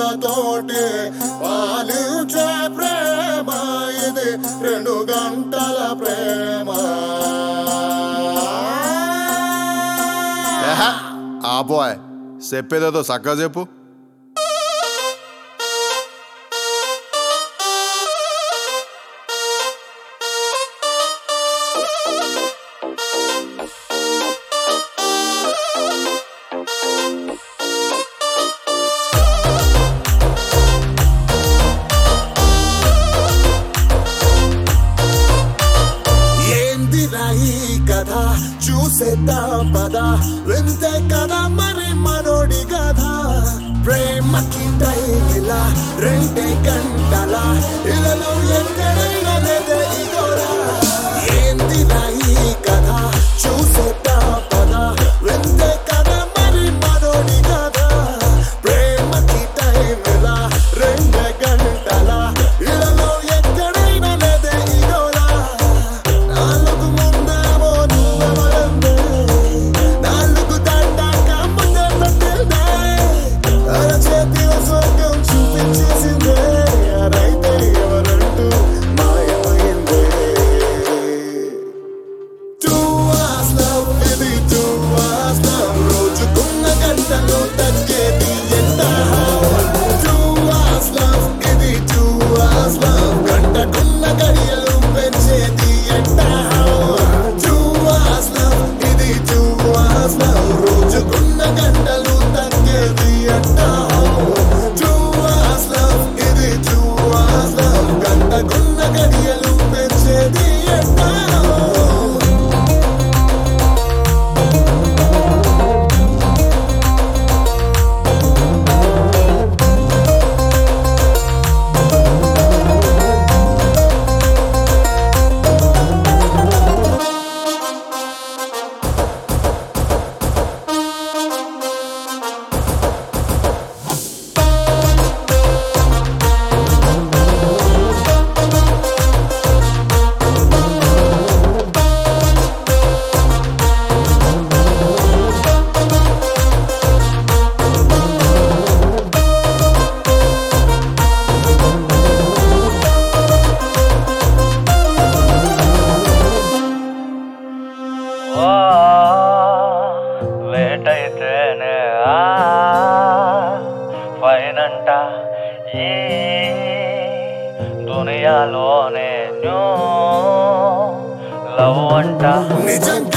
కళ్ళతోటి పాలించే ప్రేమ ఇది రెండు గంటల ప్రేమ ఆపోయ్ చెప్పేదేదో చక్కగా చెప్పు ఏందిరా ఈ కథ చూసేద్దాం పద వింతే కదా మరి మనోడి కథ ప్రేమకి టైమిలా రెండే గంటల ఇళ్ళలో ఎక్కడైనా లేదే ఇగోరా ఏందిరా ఈ కథ చూసేద్దాం పద వింతే కదా మరి మనోడి కథ ప్రేమకి టైమిలా రెండే గంటల ఇళ్ళలో ఎక్కడైనా లేదే ఇగోరా నాలుగు ముందేమో నువ్వెవరందే నాలుగు దాటాక ముందే పెట్టిందే అరచేతిలో స్వర్గం చూపించేసిందే అరైతే ఎవరంటూ మాయమైందే టూ అవర్స్ లవ్ ఇది టూ అవర్స్ లవ్ రోజుకున్న గంటలు తగ్గేది ఎంత టూ అవర్స్ లవ్ ఇది టూ అవర్స్ లవ్ గంటకున్న గడియలు పెంచేది ఎంత టూ అవర్స్ లవ్ ఇది టూ అవర్స్ లవ్ రోజుకున్న గంటలు తగ్గేది ఎంత టూ అవర్స్ లవ్ ఇది టూ అవర్స్ లవ్ గంటకున్న గడియలు పెంచేది ఎంత ఓ లేటైతేనే ఆ పైనంట ఈ దునియాలోనే న్యూ లవ్ అంట నిజం